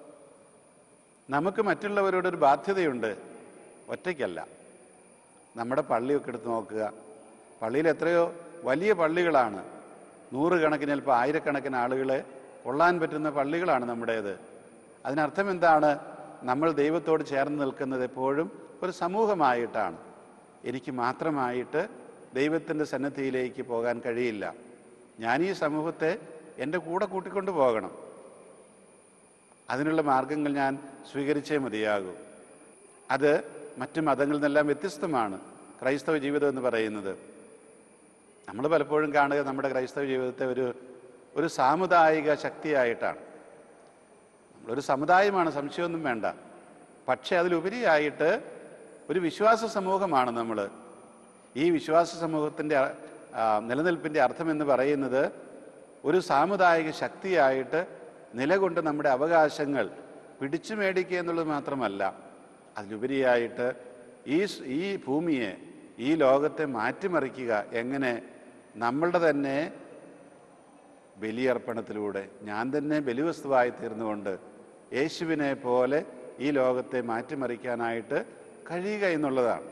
നമുക്ക് മറ്റുള്ളവരോടൊരു ബാധ്യതയുണ്ട് ഒറ്റയ്ക്കല്ല നമ്മുടെ പള്ളിയൊക്കെ എടുത്ത് നോക്കുക പള്ളിയിൽ എത്രയോ വലിയ പള്ളികളാണ് നൂറുകണക്കിന് ചിലപ്പോൾ ആയിരക്കണക്കിന് ആളുകളെ കൊള്ളാൻ പറ്റുന്ന പള്ളികളാണ് നമ്മുടേത് അതിനർത്ഥം എന്താണ് നമ്മൾ ദൈവത്തോട് ചേർന്ന് നിൽക്കുന്നത് എപ്പോഴും ഒരു സമൂഹമായിട്ടാണ് എനിക്ക് മാത്രമായിട്ട് ദൈവത്തിൻ്റെ സന്നദ്ധിയിലേക്ക് പോകാൻ കഴിയില്ല ഞാൻ ഈ സമൂഹത്തെ എൻ്റെ കൂടെ കൂട്ടിക്കൊണ്ട് പോകണം അതിനുള്ള മാർഗങ്ങൾ ഞാൻ സ്വീകരിച്ചേ മതിയാകൂ അത് മറ്റു മതങ്ങളിൽ നിന്നെല്ലാം വ്യത്യസ്തമാണ് ക്രൈസ്തവ ജീവിതം എന്ന് പറയുന്നത് നമ്മൾ പലപ്പോഴും കാണുക നമ്മുടെ ക്രൈസ്തവ ജീവിതത്തെ ഒരു ഒരു സാമുദായിക ശക്തിയായിട്ടാണ് നമ്മളൊരു സമുദായമാണ് സംശയമൊന്നും വേണ്ട പക്ഷേ അതിലുപരിയായിട്ട് ഒരു വിശ്വാസ സമൂഹമാണ് നമ്മൾ ഈ വിശ്വാസ സമൂഹത്തിൻ്റെ ആ, നിലനിൽപ്പിൻ്റെ അർത്ഥം എന്ന് പറയുന്നത് ഒരു സാമുദായിക ശക്തിയായിട്ട് നിലകൊണ്ട് നമ്മുടെ അവകാശങ്ങൾ പിടിച്ചു മേടിക്കുക എന്നുള്ളത് മാത്രമല്ല അതിലുപരിയായിട്ട് ഈ സ്- ഈ ഭൂമിയെ ഈ ലോകത്തെ മാറ്റിമറിക്കുക എങ്ങനെ നമ്മളുടെ തന്നെ ബലിയർപ്പണത്തിലൂടെ ഞാൻ തന്നെ ബലിവസ്തുവായി തീർന്നുകൊണ്ട് യേശുവിനെ പോലെ ഈ ലോകത്തെ മാറ്റിമറിക്കാനായിട്ട് കഴിയുക എന്നുള്ളതാണ്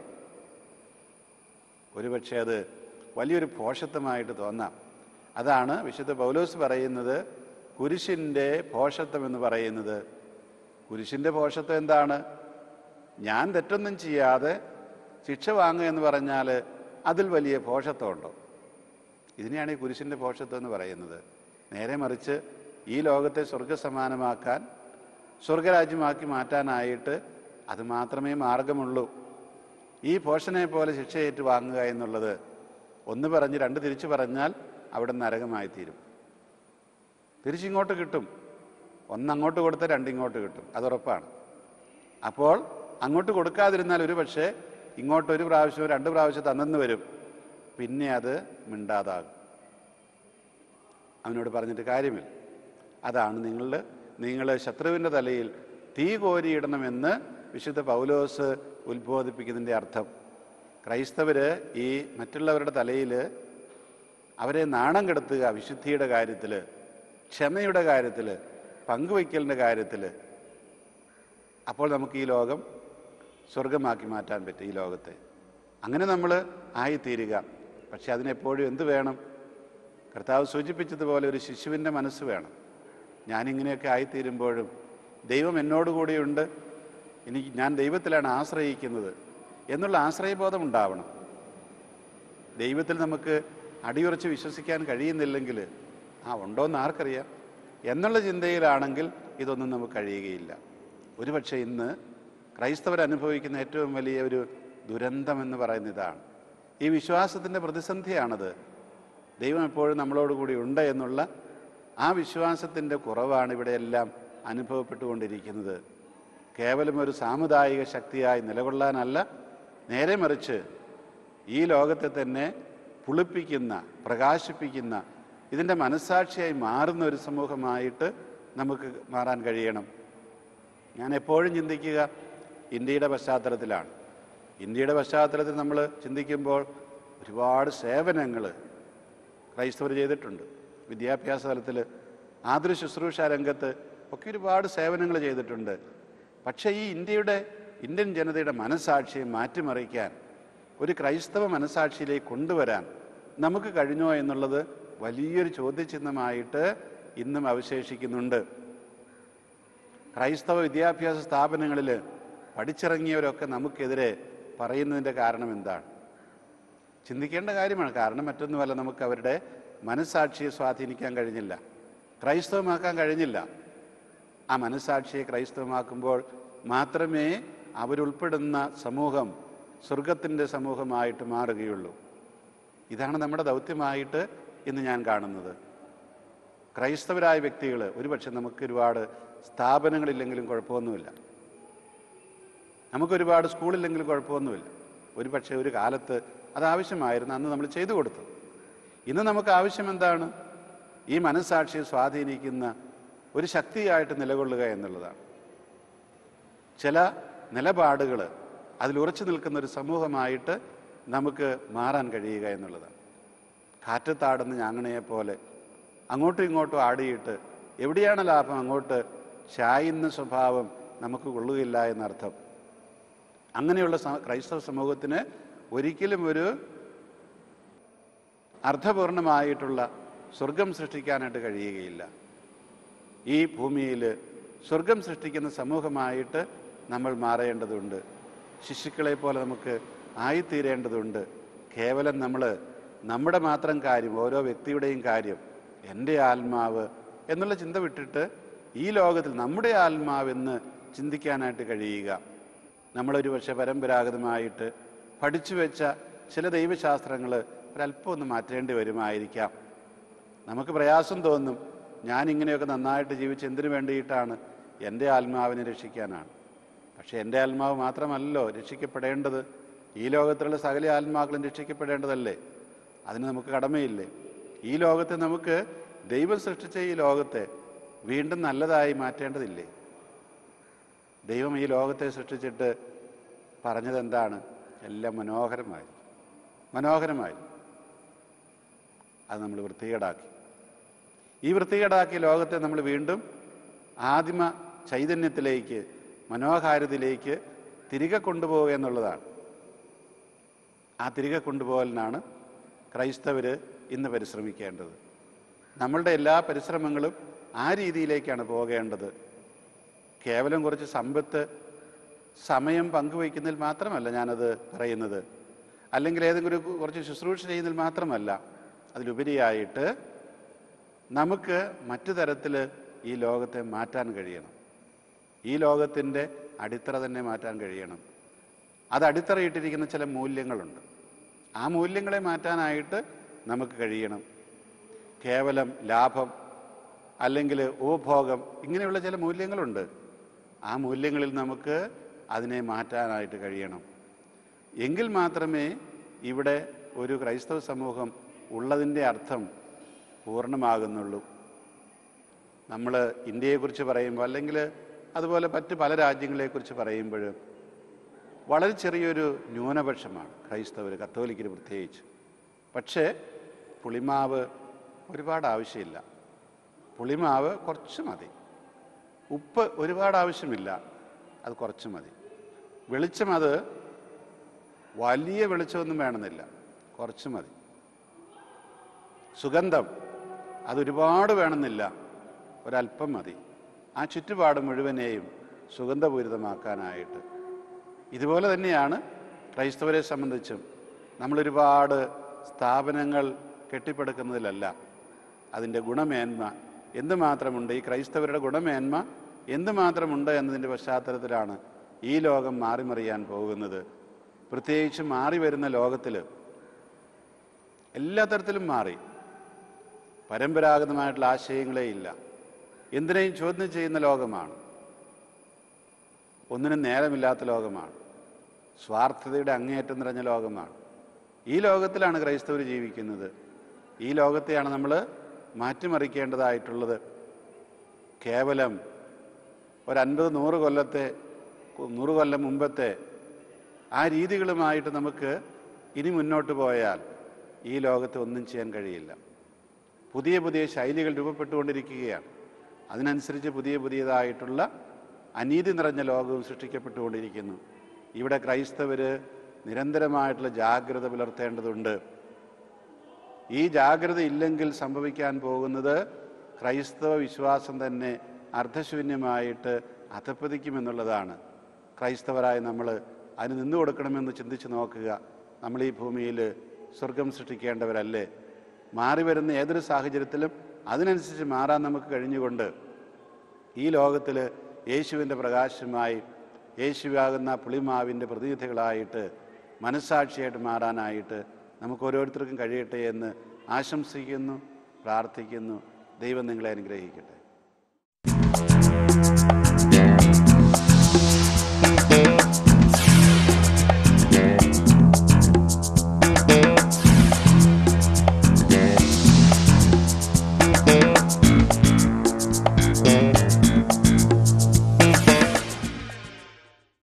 ഒരുപക്ഷെ അത് വലിയൊരു പോഷത്വമായിട്ട് തോന്നാം അതാണ് വിശുദ്ധ പൗലോസ് പറയുന്നത് കുരിശിൻ്റെ പോഷത്വം എന്ന് പറയുന്നത് കുരിശിൻ്റെ പോഷത്വം എന്താണ് ഞാൻ തെറ്റൊന്നും ചെയ്യാതെ ശിക്ഷ വാങ്ങുക എന്ന് പറഞ്ഞാൽ അതിൽ വലിയ പോഷത്വമുണ്ടോ ഇതിനെയാണ് ഈ കുരിശിൻ്റെ പോഷത്വം എന്ന് പറയുന്നത് നേരെ മറിച്ച് ഈ ലോകത്തെ സ്വർഗസമാനമാക്കാൻ സ്വർഗരാജ്യമാക്കി മാറ്റാനായിട്ട് അത് മാത്രമേ മാർഗമുള്ളൂ ഈ പോഷനെ പോലെ ശിക്ഷയേറ്റ് വാങ്ങുക എന്നുള്ളത് ഒന്ന് പറഞ്ഞ് രണ്ട് തിരിച്ചു പറഞ്ഞാൽ അവിടെ നരകമായി തീരും തിരിച്ചിങ്ങോട്ട് കിട്ടും ഒന്നങ്ങോട്ട് കൊടുത്താൽ രണ്ടിങ്ങോട്ട് കിട്ടും അതുറപ്പാണ് അപ്പോൾ അങ്ങോട്ട് കൊടുക്കാതിരുന്നാൽ ഒരു പക്ഷേ ഇങ്ങോട്ട് ഒരു പ്രാവശ്യമോ രണ്ട് പ്രാവശ്യം തന്നെന്ന് വരും പിന്നെ അത് മിണ്ടാതാകും അവനോട് പറഞ്ഞിട്ട് കാര്യമില്ല അതാണ് നിങ്ങൾ നിങ്ങൾ ശത്രുവിൻ്റെ തലയിൽ തീ കോരിയിടണമെന്ന് വിശുദ്ധ പൗലോസ് ഉത്ബോധിപ്പിക്കുന്നതിൻ്റെ അർത്ഥം ക്രൈസ്തവർ ഈ മറ്റുള്ളവരുടെ തലയിൽ അവരെ നാണം കെടുത്തുക വിശുദ്ധിയുടെ കാര്യത്തിൽ ക്ഷമയുടെ കാര്യത്തിൽ പങ്കുവയ്ക്കലിൻ്റെ കാര്യത്തിൽ അപ്പോൾ നമുക്ക് ഈ ലോകം സ്വർഗമാക്കി മാറ്റാൻ പറ്റും ഈ ലോകത്തെ അങ്ങനെ നമ്മൾ ആയിത്തീരുക പക്ഷെ അതിനെപ്പോഴും എന്ത് വേണം കർത്താവ് സൂചിപ്പിച്ചതുപോലെ ഒരു ശിശുവിൻ്റെ മനസ്സ് വേണം ഞാനിങ്ങനെയൊക്കെ ആയിത്തീരുമ്പോഴും ദൈവം എന്നോട് കൂടിയുണ്ട് എനിക്ക് ഞാൻ ദൈവത്തിലാണ് ആശ്രയിക്കുന്നത് എന്നുള്ള ആശ്രയബോധം ഉണ്ടാവണം ദൈവത്തിൽ നമുക്ക് അടിയുറച്ച് വിശ്വസിക്കാൻ കഴിയുന്നില്ലെങ്കിൽ ആ ഉണ്ടോയെന്ന് ആർക്കറിയാം എന്നുള്ള ചിന്തയിലാണെങ്കിൽ ഇതൊന്നും നമുക്ക് കഴിയുകയില്ല ഒരുപക്ഷെ ഇന്ന് ക്രൈസ്തവർ അനുഭവിക്കുന്ന ഏറ്റവും വലിയ ഒരു ദുരന്തം എന്ന് പറയുന്ന ഇതാണ് ഈ വിശ്വാസത്തിൻ്റെ പ്രതിസന്ധിയാണത് ദൈവം എപ്പോഴും നമ്മളോട് കൂടി ഉണ്ട് എന്നുള്ള ആ വിശ്വാസത്തിൻ്റെ കുറവാണ് ഇവിടെയെല്ലാം അനുഭവപ്പെട്ടുകൊണ്ടിരിക്കുന്നത് കേവലം ഒരു സാമുദായിക ശക്തിയായി നിലകൊള്ളാനല്ല നേരെ മറിച്ച് ഈ ലോകത്തെ തന്നെ പുളിപ്പിക്കുന്ന പ്രകാശിപ്പിക്കുന്ന ഇതിൻ്റെ മനസ്സാക്ഷിയായി മാറുന്ന ഒരു സമൂഹമായിട്ട് നമുക്ക് മാറാൻ കഴിയണം ഞാൻ എപ്പോഴും ചിന്തിക്കുക ഇന്ത്യയുടെ പശ്ചാത്തലത്തിലാണ് ഇന്ത്യയുടെ പശ്ചാത്തലത്തിൽ നമ്മൾ ചിന്തിക്കുമ്പോൾ ഒരുപാട് സേവനങ്ങൾ ക്രൈസ്തവർ ചെയ്തിട്ടുണ്ട് വിദ്യാഭ്യാസ തലത്തിൽ ആതുര ശുശ്രൂഷ രംഗത്ത് ഒക്കെ ഒരുപാട് സേവനങ്ങൾ ചെയ്തിട്ടുണ്ട് പക്ഷേ ഈ ഇന്ത്യയുടെ ഇന്ത്യൻ ജനതയുടെ മനസാക്ഷിയെ മാറ്റിമറിക്കാൻ ഒരു ക്രൈസ്തവ മനസാക്ഷിയിലേക്ക് കൊണ്ടുവരാൻ നമുക്ക് കഴിഞ്ഞോ എന്നുള്ളത് വലിയൊരു ചോദ്യചിഹ്നമായിട്ട് ഇന്നും അവശേഷിക്കുന്നുണ്ട് ക്രൈസ്തവ വിദ്യാഭ്യാസ സ്ഥാപനങ്ങളിൽ പഠിച്ചിറങ്ങിയവരൊക്കെ നമുക്കെതിരെ പറയുന്നതിൻ്റെ കാരണം എന്താണ് ചിന്തിക്കേണ്ട കാര്യമാണ് കാരണം മറ്റൊന്നുമല്ല നമുക്ക് അവരുടെ മനസ്സാക്ഷിയെ സ്വാധീനിക്കാൻ കഴിഞ്ഞില്ല ക്രൈസ്തവമാക്കാൻ കഴിഞ്ഞില്ല ആ മനസ്സാക്ഷിയെ ക്രൈസ്തവമാക്കുമ്പോൾ മാത്രമേ അവരുൾപ്പെടുന്ന സമൂഹം സ്വർഗത്തിൻ്റെ സമൂഹമായിട്ട് മാറുകയുള്ളൂ ഇതാണ് നമ്മുടെ ദൗത്യമായിട്ട് ഇന്ന് ഞാൻ കാണുന്നത് ക്രൈസ്തവരായ വ്യക്തികൾ ഒരുപക്ഷെ നമുക്ക് ഒരുപാട് സ്ഥാപനങ്ങളില്ലെങ്കിലും കുഴപ്പമൊന്നുമില്ല നമുക്കൊരുപാട് സ്കൂളില്ലെങ്കിലും കുഴപ്പമൊന്നുമില്ല ഒരു പക്ഷേ ഒരു കാലത്ത് അത് ആവശ്യമായിരുന്നു അന്ന് നമ്മൾ ചെയ്തു കൊടുത്തു ഇന്ന് നമുക്ക് ആവശ്യം എന്താണ് ഈ മനസ്സാക്ഷിയെ സ്വാധീനിക്കുന്ന ഒരു ശക്തിയായിട്ട് നിലകൊള്ളുക എന്നുള്ളതാണ് ചില നിലപാടുകൾ അതിൽ ഉറച്ചു നിൽക്കുന്ന ഒരു സമൂഹമായിട്ട് നമുക്ക് മാറാൻ കഴിയുക എന്നുള്ളതാണ് കാറ്റത്താടുന്ന ഞാങ്ങണയെ പോലെ അങ്ങോട്ടും ഇങ്ങോട്ടും ആടിയിട്ട് എവിടെയാണ് ലാഭം അങ്ങോട്ട് ചായുന്ന സ്വഭാവം നമുക്ക് കൊള്ളുകയില്ല എന്നർത്ഥം അങ്ങനെയുള്ള സ- ക്രൈസ്തവ സമൂഹത്തിന് ഒരിക്കലും ഒരു അർത്ഥപൂർണമായിട്ടുള്ള സ്വർഗം സൃഷ്ടിക്കാനായിട്ട് കഴിയുകയില്ല ഈ ഭൂമിയിൽ സ്വർഗം സൃഷ്ടിക്കുന്ന സമൂഹമായിട്ട് നമ്മൾ മാറേണ്ടതുണ്ട് ശിശുക്കളെ പോലെ നമുക്ക് ആയിത്തീരേണ്ടതുണ്ട് കേവലം നമ്മൾ നമ്മുടെ മാത്രം കാര്യം ഓരോ വ്യക്തിയുടെയും കാര്യം എൻ്റെ ആത്മാവ് എന്നുള്ള ചിന്ത വിട്ടിട്ട് ഈ ലോകത്തിൽ നമ്മുടെ ആത്മാവെന്ന് ചിന്തിക്കാനായിട്ട് കഴിയുക നമ്മളൊരു പക്ഷെ പരമ്പരാഗതമായിട്ട് പഠിച്ചു വെച്ച ചില ദൈവശാസ്ത്രങ്ങൾ ഒരല്പം ഒന്ന് മാറ്റേണ്ടി വരുമായിരിക്കാം നമുക്ക് പ്രയാസം തോന്നും ഞാൻ ഇങ്ങനെയൊക്കെ നന്നായിട്ട് ജീവിച്ച് എന്തിനു വേണ്ടിയിട്ടാണ് എൻ്റെ ആത്മാവിനെ രക്ഷിക്കാനാണ് പക്ഷേ എൻ്റെ ആത്മാവ് മാത്രമല്ലല്ലോ രക്ഷിക്കപ്പെടേണ്ടത് ഈ ലോകത്തിലുള്ള സകല ആത്മാക്കളും രക്ഷിക്കപ്പെടേണ്ടതല്ലേ അതിന് നമുക്ക് കടമയില്ലേ ഈ ലോകത്തെ നമുക്ക് ദൈവം സൃഷ്ടിച്ച ഈ ലോകത്തെ വീണ്ടും നല്ലതായി മാറ്റേണ്ടതില്ലേ ദൈവം ഈ ലോകത്തെ സൃഷ്ടിച്ചിട്ട് പറഞ്ഞത് എന്താണ് എല്ലാം മനോഹരമായി മനോഹരമായി അത് നമ്മൾ വൃത്തികേടാക്കി ഈ വൃത്തികേടാക്കിയ ലോകത്തെ നമ്മൾ വീണ്ടും ആദിമ ചൈതന്യത്തിലേക്ക് മനോഹാരിതയിലേക്ക് തിരികെ കൊണ്ടുപോവുക എന്നുള്ളതാണ് ആ തിരികെ കൊണ്ടുപോകലിനാണ് ക്രൈസ്തവർ ഇന്ന് പരിശ്രമിക്കേണ്ടത് നമ്മളുടെ എല്ലാ പരിശ്രമങ്ങളും ആ രീതിയിലേക്കാണ് പോകേണ്ടത് കേവലം കുറച്ച് സമ്പത്ത് സമയം പങ്കുവയ്ക്കുന്നതിൽ മാത്രമല്ല ഞാനത് പറയുന്നത് അല്ലെങ്കിൽ ഏതെങ്കിലും ഒരു കുറച്ച് ശുശ്രൂഷ ചെയ്യുന്നതിൽ മാത്രമല്ല അതിലുപരിയായിട്ട് നമുക്ക് മറ്റു തരത്തിൽ ഈ ലോകത്തെ മാറ്റാൻ കഴിയണം ഈ ലോകത്തിൻ്റെ അടിത്തറ തന്നെ മാറ്റാൻ കഴിയണം അത് അടിത്തറയിട്ടിരിക്കുന്ന ചില മൂല്യങ്ങളുണ്ട് ആ മൂല്യങ്ങളെ മാറ്റാനായിട്ട് നമുക്ക് കഴിയണം കേവലം ലാഭം അല്ലെങ്കിൽ ഉപഭോഗം ഇങ്ങനെയുള്ള ചില മൂല്യങ്ങളുണ്ട് ആ മൂല്യങ്ങളിൽ നമുക്ക് അതിനെ മാറ്റാനായിട്ട് കഴിയണം എങ്കിൽ മാത്രമേ ഇവിടെ ഒരു ക്രൈസ്തവ സമൂഹം ഉള്ളതിൻ്റെ അർത്ഥം പൂർണ്ണമാകുന്നുള്ളൂ നമ്മൾ ഇന്ത്യയെക്കുറിച്ച് പറയുമ്പോൾ അല്ലെങ്കിൽ അതുപോലെ മറ്റ് പല രാജ്യങ്ങളെക്കുറിച്ച് പറയുമ്പോൾ വളരെ ചെറിയൊരു ന്യൂനപക്ഷമാണ് ക്രൈസ്തവർ കത്തോലിക്കർ പ്രത്യേകിച്ച് പക്ഷേ പുളിമാവ് ഒരുപാട് ആവശ്യമില്ല പുളിമാവ് കുറച്ച് മതി ഉപ്പ് ഒരുപാട് ആവശ്യമില്ല അത് കുറച്ച് മതി വെളിച്ചം അത് വലിയ വെളിച്ചമൊന്നും വേണമെന്നില്ല കുറച്ച് മതി സുഗന്ധം അതൊരുപാട് വേണമെന്നില്ല ഒരല്പം മതി ആ ചുറ്റുപാട് മുഴുവനെയും സുഗന്ധപൂരിതമാക്കാനായിട്ട് ഇതുപോലെ തന്നെയാണ് ക്രൈസ്തവരെ സംബന്ധിച്ചും നമ്മളൊരുപാട് സ്ഥാപനങ്ങൾ കെട്ടിപ്പടുക്കുന്നതിലല്ല അതിൻ്റെ ഗുണമേന്മ എന്തുമാത്രമുണ്ട് ഈ ക്രൈസ്തവരുടെ ഗുണമേന്മ എന്തുമാത്രമുണ്ട് എന്നതിൻ്റെ പശ്ചാത്തലത്തിലാണ് ഈ ലോകം മാറിമറിയാൻ പോകുന്നത് പ്രത്യേകിച്ച് മാറി വരുന്ന ലോകത്തിൽ എല്ലാ തരത്തിലും മാറി പരമ്പരാഗതമായിട്ടുള്ള ആശയങ്ങളേ ഇല്ല എന്തിനേയും ചോദ്യം ചെയ്യുന്ന ലോകമാണ് ഒന്നിനും നേരമില്ലാത്ത ലോകമാണ് സ്വാർത്ഥതയുടെ അങ്ങേയറ്റം നിറഞ്ഞ ലോകമാണ് ഈ ലോകത്തിലാണ് ക്രൈസ്തവർ ജീവിക്കുന്നത് ഈ ലോകത്തെയാണ് നമ്മൾ മാറ്റിമറിക്കേണ്ടതായിട്ടുള്ളത് കേവലം ഒരു അൻപത് നൂറ് കൊല്ലത്തെ നൂറ് കൊല്ലം മുമ്പത്തെ ആ രീതികളുമായിട്ട് നമുക്ക് ഇനി മുന്നോട്ട് പോയാൽ ഈ ലോകത്ത് ഒന്നും ചെയ്യാൻ കഴിയില്ല പുതിയ പുതിയ ശൈലികൾ രൂപപ്പെട്ടുകൊണ്ടിരിക്കുകയാണ് അതിനനുസരിച്ച് പുതിയ പുതിയതായിട്ടുള്ള അനീതി നിറഞ്ഞ ലോകവും സൃഷ്ടിക്കപ്പെട്ടുകൊണ്ടിരിക്കുന്നു ഇവിടെ ക്രൈസ്തവർ നിരന്തരമായിട്ടുള്ള ജാഗ്രത പുലർത്തേണ്ടതുണ്ട് ഈ ജാഗ്രത ഇല്ലെങ്കിൽ സംഭവിക്കാൻ പോകുന്നത് ക്രൈസ്തവ വിശ്വാസം തന്നെ അർദ്ധശൂന്യമായിട്ട് അധപ്പതിക്കുമെന്നുള്ളതാണ് ക്രൈസ്തവരായ നമ്മൾ അതിന് നിന്നു കൊടുക്കണമെന്ന് ചിന്തിച്ച് നോക്കുക നമ്മൾ ഈ ഭൂമിയിൽ സ്വർഗം സൃഷ്ടിക്കേണ്ടവരല്ലേ മാറി വരുന്ന ഏതൊരു സാഹചര്യത്തിലും അതിനനുസരിച്ച് മാറാൻ നമുക്ക് കഴിഞ്ഞുകൊണ്ട് ഈ ലോകത്തിൽ യേശുവിൻ്റെ പ്രകാശമായി യേശുവാകുന്ന പുളിമാവിൻ്റെ പ്രതിനിധികളായിട്ട് മനസ്സാക്ഷിയായിട്ട് മാറാനായിട്ട് നമുക്ക് ഓരോരുത്തർക്കും കഴിയട്ടെ എന്ന് ആശംസിക്കുന്നു പ്രാർത്ഥിക്കുന്നു ദൈവം നിങ്ങളെ അനുഗ്രഹിക്കട്ടെ